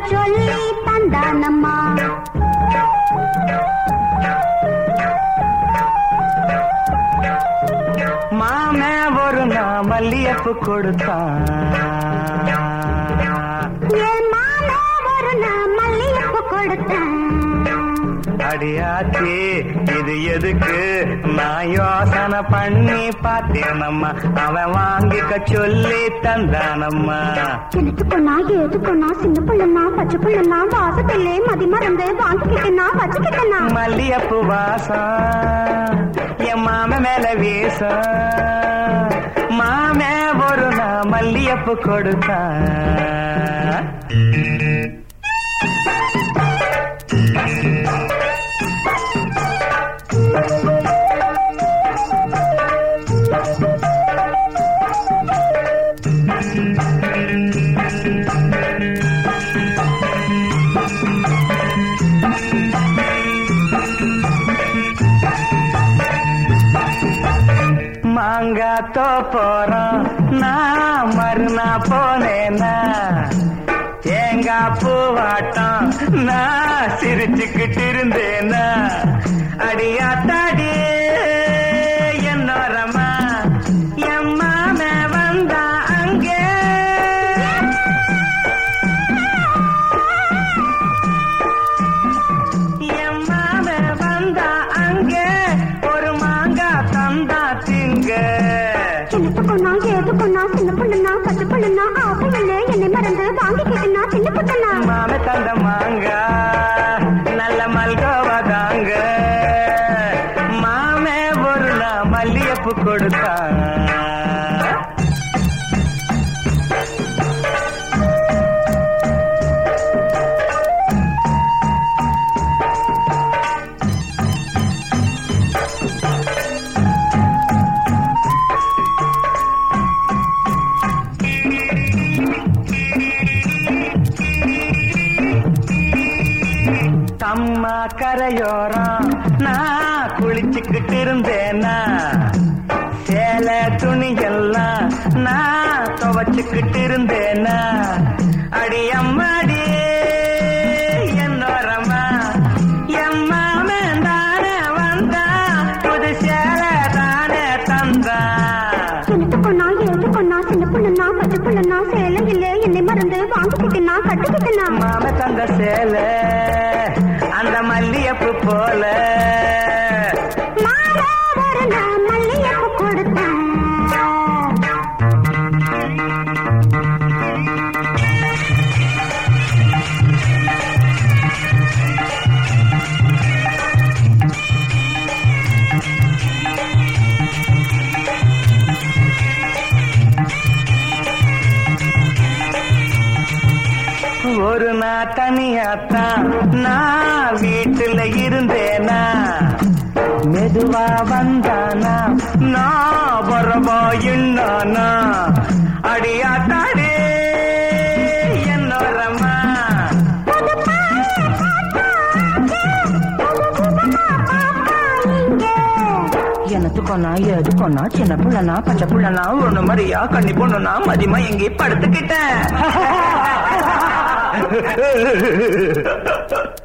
சொல்லி தந்தானம்மா மாமே ஒரு நான் மல்லியப்பு கொடுத்தான் என் மாமா ஒரு நான் மல்லிகைப்பூ கொடுத்தேன் அடியாச்சி இது எதுக்கு நான் யோசனை பண்ணி பார்த்தேனம்மா அவன் வாங்கிக்க சொல்லி தந்தானம்மா எனக்கு பொண்ணா ஏது பொண்ணா சின்ன பிள்ளைனா பச்சை பிள்ளைனா வாசத்திலே மதி மறந்து வாங்கிக்கிட்டனா வச்சுக்கிட்டனா மல்லியப்பு வாசம் என் மாம மேல வீசம் மாமே ஒரு நான் மல்லியப்பு கொடுத்தான் மாங்காத்தோ போறோம் நான் மறுநா போனேனா தேங்காய் பூவாட்டம் நான் சிரிச்சுக்கிட்டு இருந்தேனா அடியாத்தாடி என்னோரமா என் மாம வந்தா அங்கே என் மாம வந்தா அங்கே ஒரு மாங்காய் தந்தா திங்க எனக்கு பொண்ணா ஏது பொண்ணா சின்ன பிள்ளைனா பச்சை பிள்ளைனா ஆசையிலே என்னை மறந்து வாங்கிக்கிட்டனா சின்ன புட்டனா மாம தந்த மாங்கா நல்ல மல்கோவா தாங்க மாமே ஒரு நாள் மல்லியப்பு கொடுத்தா தம்மா கரையோரம் நான் குளிச்சுக்கிட்டு இருந்தேனா சேலை துணியெல்லாம் நான் துவச்சுக்கிட்டு இருந்தேனா அடி அம்மாடி என்னோரமா எம்மாமன் தானே வந்தா புது சேலை தானே தந்தா எனக்கு பொண்ணா ஏது பொண்ணா சின்ன பிள்ளைனா பச்சை பிள்ளைனா சேலையிலே என்னை மறந்து வாங்கிக்கிட்டனா கட்டுக்கிட்டனா மாம தந்த சேலை அந்த மல்லியப்பு போல மாமா ஒரு நான் மல்லிகைப்பூ கொடுத்தேன் ஒரு நாள் தனியாத்தான் நான் வீட்டுல இருந்தேனா மெதுவா வந்தானா நான் வரவா என்னானா அடியாத்தாடே என்னோரமா எனக்கு கொண்டா எது கொண்டா சின்ன புள்ளனா பச்சை புள்ளனா ஒண்ணு மாதிரியா கண்ணி பொண்ணுனா மதியமா எங்கே படுத்துக்கிட்டேன்